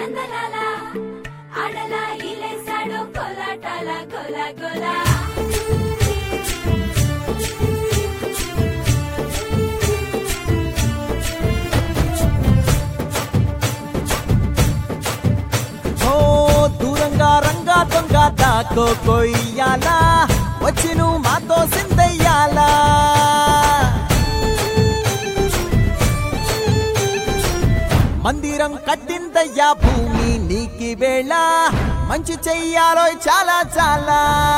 నందలాల ఆడలా ఇలేసాడు కొలాటాల కొల కొల ఓ దూరంగా రంగా దొంగ దాకో కొయ్యాలా వచ్చి నువ్వు మాతో సిందయ్యాలా మందిరం కట్టిందయ్యా భూమి నీకి వేళ మంచి చెయ్యాలో చాలా చాలా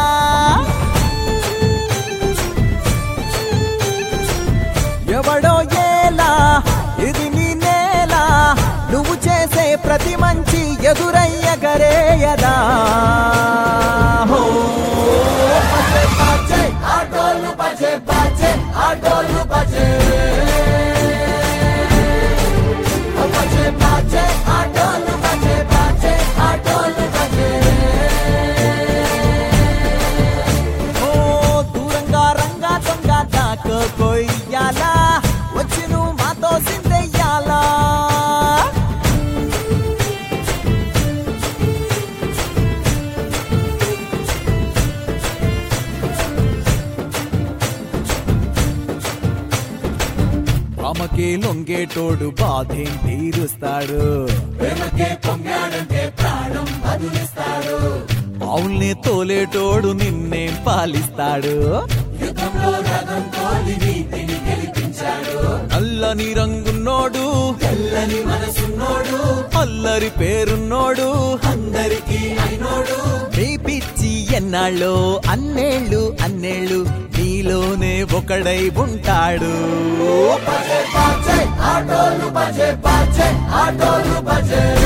ఎవడో ఏలా ఇది నీ నేల నువ్వు చేసే ప్రతి మంచి ఎదురయ్యగరేయదా హో. బజే బాజే, ఆటోలు బజే బాజే, ఆటోలు బజే. ఓ బజే బాజే, ఆటోలు బజే బాజే, ఆటోలు బజే. ఓ దూరంగా రంగా దొంగ దాకో కొయ్యాలా వచ్చి నువ్వు మాతో సిందెయ్యాలా రామకే లొంగేటోడు బాధేం తీరుస్తాడు అవుల్ని తోలేటోడు నిన్నేం పాలిస్తాడు నల్లని రంగున్నోడు తెల్లని మనసున్నోడు అల్లరి పేరున్నోడు అందరికి అయినోడు మీ పిచ్చి ఎన్నాళ్ళు అన్నేళ్ళు అన్నేళ్ళు నీలోనే ఒకడై ఉంటాడు ఆటోలు బజే బాజే ఆటోలు బజే